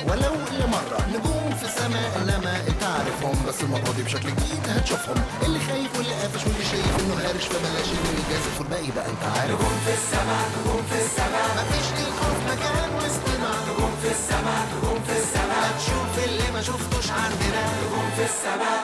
ولو لمرة نجوم في السماء لما تعرفهم بس المرة دي بشكل جديد هتشوفهم اللي خايف واللي قافش واللي شايف انه هارش فبلاش انه يجازف والباقي بقى انت عارف نجوم في السماء نجوم في السماء مفيش للخوف مكان واستماع نجوم في السماء نجوم في السماء هتشوف اللي ما شفتوش عندنا نجوم في السماء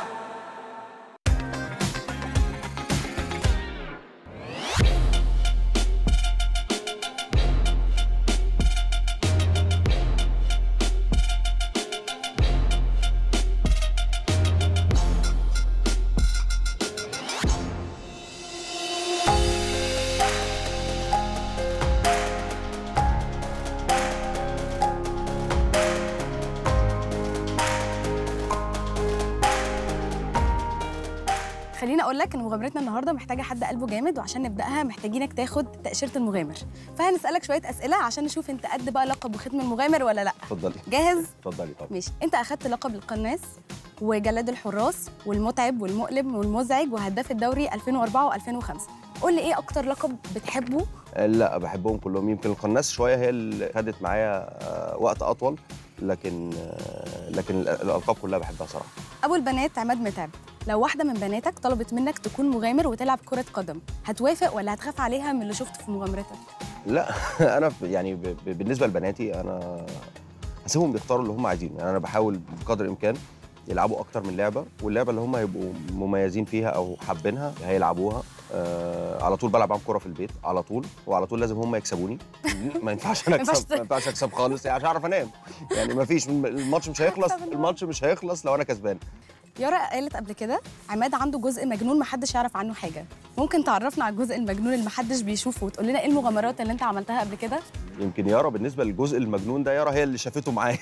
خليني اقول لك ان مغامرتنا النهارده محتاجه حد قلبه جامد وعشان نبداها محتاجينك تاخد تاشيره المغامر فهنسالك شويه اسئله عشان نشوف انت قد بقى لقب وختم المغامر ولا لا اتفضلي جاهز اتفضلي طبعا ماشي انت اخدت لقب القناص وجلاد الحراس والمتعب والمؤلم والمزعج وهداف الدوري 2004 و2005 قول لي ايه اكتر لقب بتحبه لا بحبهم كلهم يمكن القناص شويه هي اللي خدت معايا آه، وقت اطول لكن آه، لكن ال- الالقاب كلها بحبها صراحه ابو البنات عماد متعب لو واحده من بناتك طلبت منك تكون مغامر وتلعب كره قدم هتوافق ولا هتخاف عليها من اللي شفته في مغامرتك لا انا ب- يعني ب- ب- بالنسبه لبناتي انا هسيبهم يختاروا اللي هم عايزينه يعني انا بحاول بقدر الامكان يلعبوا اكتر من لعبه واللعبه اللي هم هيبقوا مميزين فيها او حابينها هيلعبوها آه على طول بلعب معاهم كوره في البيت على طول وعلى طول لازم هم يكسبوني ما ينفعش انا ما ينفعش اكسب ما ينفعش اكسب خالص يعني عشان اعرف انام يعني ما فيش الماتش مش هيخلص الماتش مش هيخلص لو انا كسبان يارا قالت قبل كده عماد عنده جزء مجنون محدش يعرف عنه حاجه ممكن تعرفنا على الجزء المجنون اللي محدش بيشوفه وتقول لنا ايه المغامرات اللي انت عملتها قبل كده يمكن يارا بالنسبه للجزء المجنون ده يارا هي اللي شافته معايا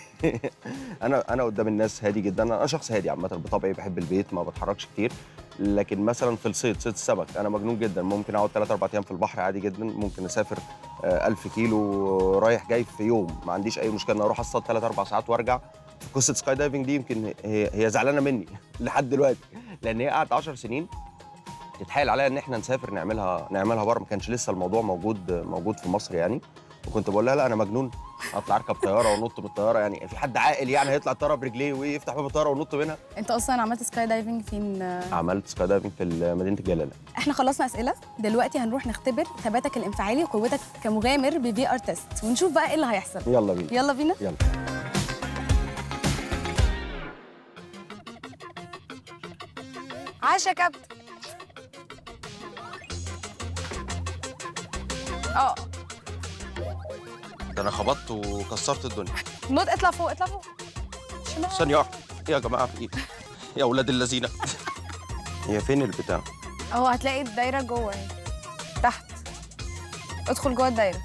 انا انا قدام الناس هادي جدا انا شخص هادي عامه بطبعي بحب البيت ما بتحركش كتير لكن مثلا في الصيد صيد السمك انا مجنون جدا ممكن اقعد 3 4 ايام في البحر عادي جدا ممكن اسافر آه، 1000 كيلو رايح جاي في يوم ما عنديش اي مشكله إن اروح اصطاد 3 4 ساعات وارجع في قصه سكاي دايفنج دي يمكن هي هي زعلانه مني لحد دلوقتي لان هي قعدت 10 سنين تتحايل عليا ان احنا نسافر نعملها نعملها بره ما كانش لسه الموضوع موجود موجود في مصر يعني وكنت بقول لها لا انا مجنون اطلع اركب طياره ونط من الطياره يعني في حد عاقل يعني هيطلع الطياره برجليه ويفتح باب الطياره ونط منها انت اصلا عملت سكاي دايفنج فين عملت سكاي دايفنج في مدينه الجلاله احنا خلصنا اسئله دلوقتي هنروح نختبر ثباتك الانفعالي وقوتك كمغامر بفي ار تيست ونشوف بقى ايه اللي هيحصل يلا بينا يلا بينا يلا عاش يا كابتن اه ده انا خبطت وكسرت الدنيا نط اطلع فوق اطلع فوق شمال ثانيه واحده إيه يا جماعه في ايه يا اولاد الذين هي فين البتاع اهو هتلاقي الدايره جوه اهي تحت ادخل جوه الدايره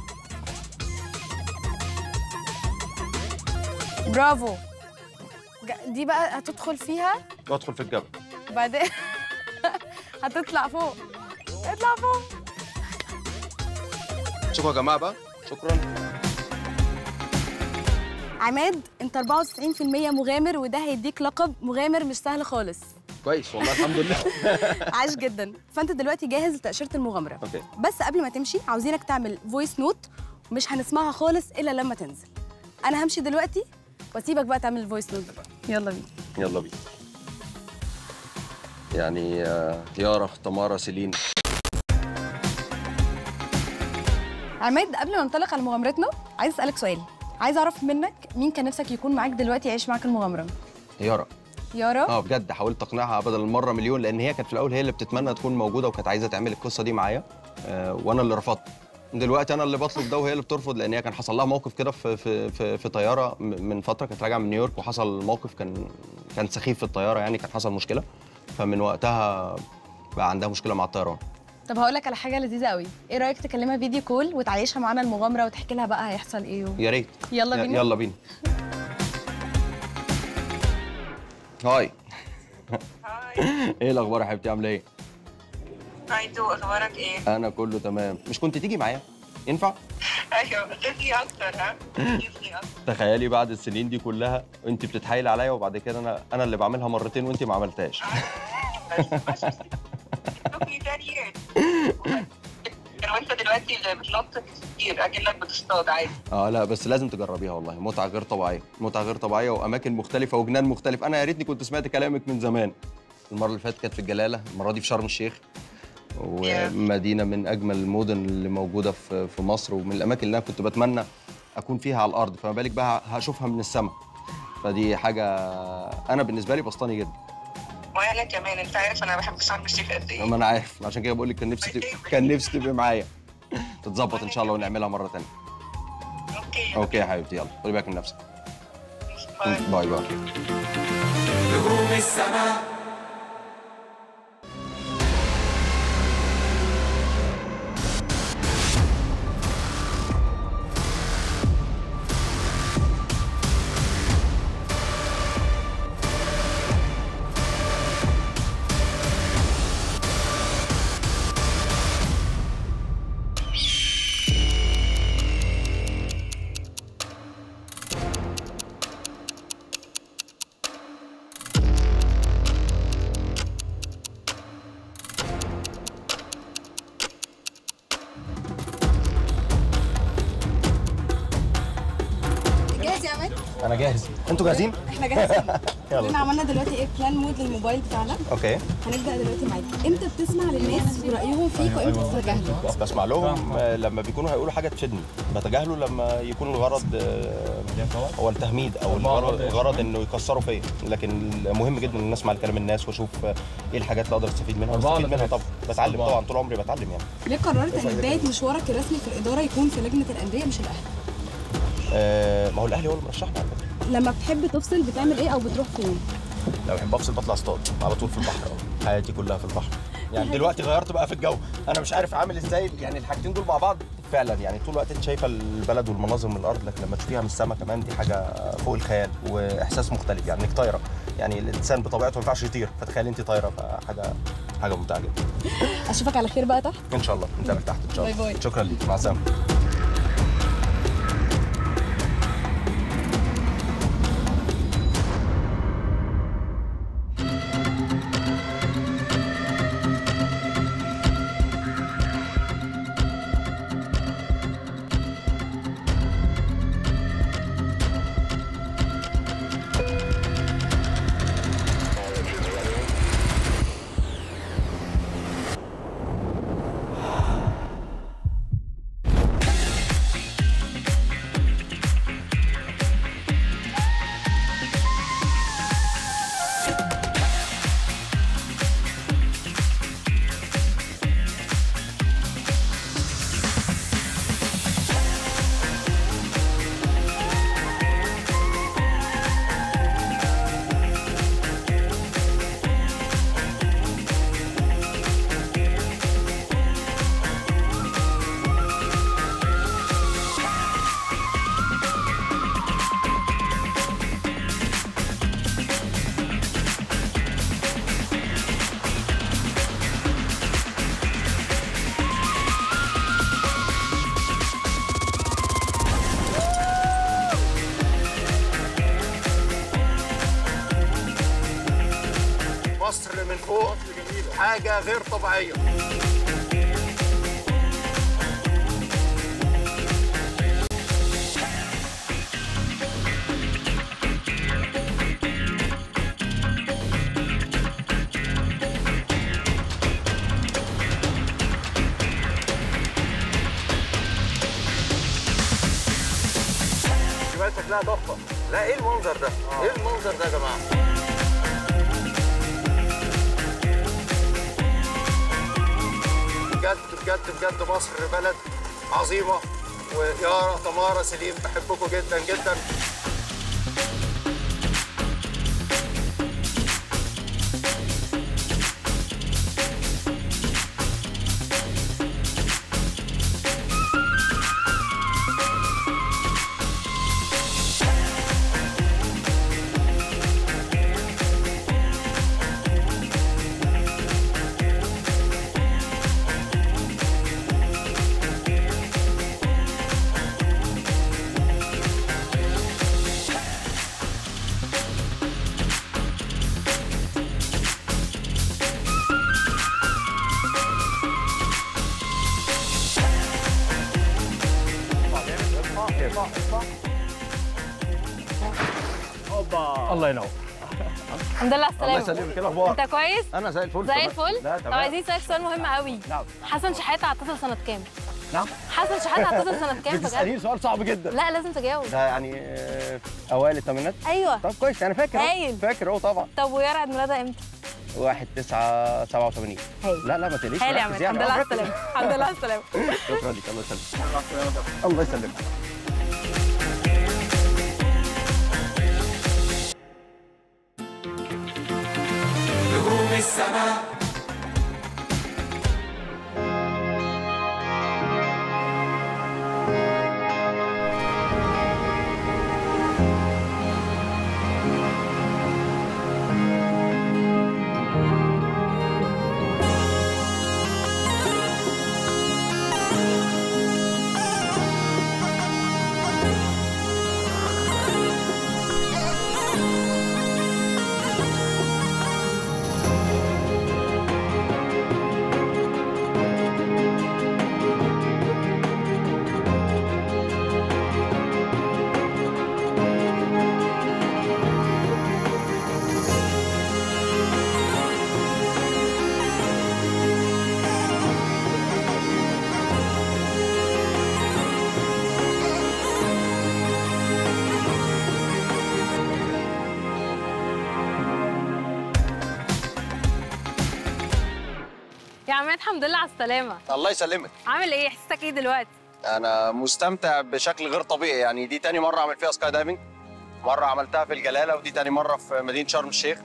برافو ج- دي بقى هتدخل فيها بدخل في الجبل وبعدين هتطلع فوق اطلع فوق شكرا يا جماعه بقى شكرا عماد انت 94% مغامر وده هيديك لقب مغامر مش سهل خالص كويس والله الحمد لله عاش جدا فانت دلوقتي جاهز لتاشيره المغامره اوكي بس قبل ما تمشي عاوزينك تعمل فويس نوت مش هنسمعها خالص الا لما تنزل انا همشي دلوقتي واسيبك بقى تعمل الفويس نوت يلا بينا يلا بينا يعني آه، يارا تمارا سيلين عماد قبل ما ننطلق على مغامرتنا عايز اسالك سؤال عايز اعرف منك مين كان نفسك يكون معاك دلوقتي يعيش معاك المغامره يارا يارا اه بجد حاولت اقنعها بدل المره مليون لان هي كانت في الاول هي اللي بتتمنى تكون موجوده وكانت عايزه تعمل القصه دي معايا آه وانا اللي رفضت دلوقتي انا اللي بطلب ده وهي اللي بترفض لان هي كان حصل لها موقف كده في في في, في طياره م- من فتره كانت راجعه من نيويورك وحصل موقف كان كان سخيف في الطياره يعني كان حصل مشكله فمن وقتها بقى عندها مشكله مع الطيران طب هقول لك على حاجه لذيذه قوي ايه رايك تكلمها فيديو كول وتعيشها معانا المغامره وتحكي لها بقى هيحصل ايه و... يا ريت يلا ي- بينا يلا بينا هاي هاي ايه الاخبار يا حبيبتي عامله ايه هاي تو اخبارك ايه؟ انا كله تمام مش كنت تيجي معايا ينفع ايوه ضيف لي اكتر ها؟ ضيف لي اكتر تخيلي بعد السنين دي كلها انت بتتحايل عليا وبعد كده انا انا اللي بعملها مرتين وانت ما عملتهاش بس عشان took me 10 years جدا وانت دلوقتي اللي بتنط كتير اكنك بتصطاد عادي اه لا بس لازم تجربيها والله متعه غير طبيعيه متعه غير طبيعيه واماكن مختلفه وجنان مختلف انا يا ريتني كنت سمعت كلامك من زمان المره اللي فاتت كانت في الجلاله المره دي في شرم الشيخ ومدينه من اجمل المدن اللي موجوده في في مصر ومن الاماكن اللي انا كنت بتمنى اكون فيها على الارض فما بالك بقى هشوفها من السماء فدي حاجه انا بالنسبه لي بسطاني جدا وانا كمان انت عارف انا بحب شرم الشيخ قد ايه ما انا عارف عشان كده بقول لك كان نفسي تبقى- كان نفسي تبقي معايا تتظبط ان شاء الله ونعملها مره ثانيه اوكي اوكي يا حبيبتي يلا خدي بالك من نفسك باي. باي باي نجوم السماء جاهز يا عماد؟ انا جاهز انتوا جاهزين احنا جاهزين يلا. احنا عملنا دلوقتي ايه بلان مود للموبايل بتاعنا اوكي هنبدا دلوقتي معاك امتى بتسمع للناس ورايهم فيك وامتى تتجاهل بسمع لهم آه، لما بيكونوا هيقولوا حاجه تفيدني بتجاهله لما يكون الغرض آه، هو التهميد او الغرض, الغرض انه يكسروا فيا لكن مهم جدا ان اسمع لكلام الناس واشوف آه، ايه الحاجات اللي اقدر استفيد منها بستفيد منها طبعا بتعلم طبعا طول عمري بتعلم يعني ليه قررت ان بدايه مشوارك الرسمي في الاداره يكون في لجنه الانديه مش الاهلي آه، ما هو الاهلي هو اللي مرشحني على فكره لما بتحب تفصل بتعمل ايه او بتروح فين لو بحب افصل بطلع اصطاد على طول في البحر حياتي كلها في البحر يعني دلوقتي غيرت بقى في الجو انا مش عارف عامل ازاي يعني الحاجتين دول مع بعض فعلا يعني طول الوقت انت شايفه البلد والمناظر من الارض لكن لما تشوفيها من السماء كمان دي حاجه فوق الخيال واحساس مختلف يعني انك طايره يعني الانسان بطبيعته ما ينفعش يطير فتخيل انت طايره فحاجه حاجه ممتعه جدا اشوفك على خير بقى تحت ان شاء الله نتقابل تحت ان شاء الله باي باي. شكرا ليك مع السلامه مصر من فوق حاجة غير طبيعية جبال شكلها تحفة لا ايه المنظر ده؟ ايه المنظر ده يا جماعة؟ بجد بجد بجد مصر بلد عظيمة ويارا تمارا سليم بحبكم جدا جدا اوبا الله ينور الحمد لله على الله السلامه يسلمك ايه الاخبار انت كويس انا زي الفل زي تمام. الفل لا طب تمام عايزين نسالك سؤال مهم قوي نعم حسن شحاته اعتزل سنه كام نعم حسن شحاته اعتزل سنه كام بجد بتساليني سؤال صعب جدا لا لازم تجاوب ده يعني آه، اوائل الثمانينات ايوه طب كويس انا فاكر أهو. هايل. فاكر اهو طبعا طب ويارا عيد ميلادها امتى 1 9 87 هايل لا لا ما تقلقيش هايل يا ركز عماد يعني. الحمد لله على آه، ركز. السلامه الحمد لله على السلامه شكرا لك الله يسلمك الله يسلمك نجوم السماء يا عماد الحمد لله على السلامه الله يسلمك عامل ايه احساسك ايه دلوقتي انا مستمتع بشكل غير طبيعي يعني دي تاني مره اعمل فيها سكاي دايفنج مره عملتها في الجلاله ودي تاني مره في مدينه شرم الشيخ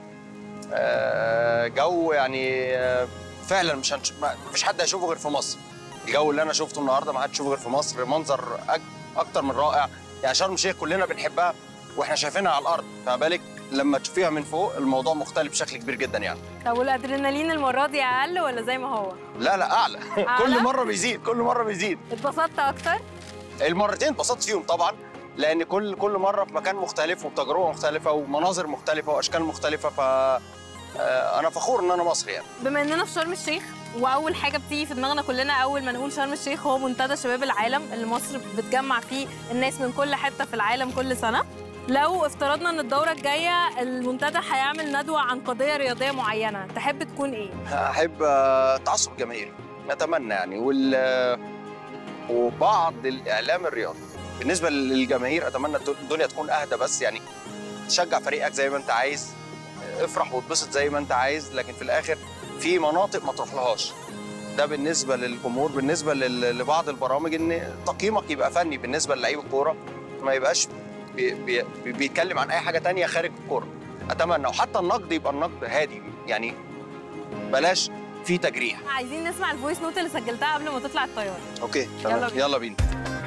آه، جو يعني آه، فعلا مش هنش... ما- مفيش حد هيشوفه غير في مصر الجو اللي انا شفته النهارده ما حدش يشوفه غير في مصر منظر أك... اكتر من رائع يعني شرم الشيخ كلنا بنحبها واحنا شايفينها على الارض فما بالك لما تشوفيها من فوق الموضوع مختلف بشكل كبير جدا يعني طب والادرينالين المره دي اقل ولا زي ما هو لا لا اعلى أعلى؟ كل مره بيزيد كل مره بيزيد اتبسطت اكتر المرتين اتبسطت فيهم طبعا لان كل كل مره في مكان مختلف وبتجربه مختلفه ومناظر مختلفه واشكال مختلفه ف آه، انا فخور ان انا مصري يعني بما اننا في شرم الشيخ واول حاجه بتيجي في دماغنا كلنا اول ما نقول شرم الشيخ هو منتدى شباب العالم اللي مصر بتجمع فيه الناس من كل حته في العالم كل سنه لو افترضنا ان الدوره الجايه المنتدى هيعمل ندوه عن قضيه رياضيه معينه تحب تكون ايه احب آه، تعصب الجماهير نتمنى يعني وال آه، وبعض الاعلام الرياضي بالنسبه للجماهير اتمنى الدنيا تكون اهدى بس يعني تشجع فريقك زي ما انت عايز افرح واتبسط زي ما انت عايز لكن في الاخر في مناطق ما تروحلهاش ده بالنسبه للجمهور بالنسبه لل- لبعض البرامج ان تقييمك يبقى فني بالنسبه للعيب الكوره ما يبقاش بي بي بي- بيتكلم عن اي حاجه تانية خارج الكوره اتمنى وحتى النقد يبقى النقد هادي يعني بلاش في تجريح عايزين نسمع الفويس نوت اللي سجلتها قبل ما تطلع الطياره اوكي يلا تمام بينا. يلا بينا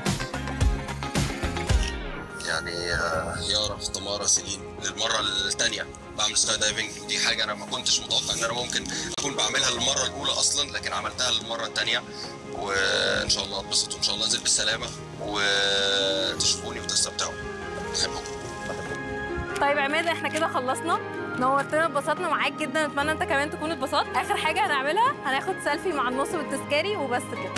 يعني آه، يارا تمارا سيلين للمره الثانيه بعمل سكاي دايفنج ودي حاجه انا ما كنتش متوقع ان انا ممكن اكون بعملها للمره الاولى اصلا لكن عملتها للمره الثانيه وان شاء الله اتبسط وان شاء الله انزل بالسلامه وتشوفوني وتستمتعوا بحبكم طيب عماد احنا كده خلصنا نورتنا اتبسطنا معاك جدا اتمنى انت كمان تكون اتبسطت اخر حاجه هنعملها هناخد سيلفي مع النص والتذكاري وبس كده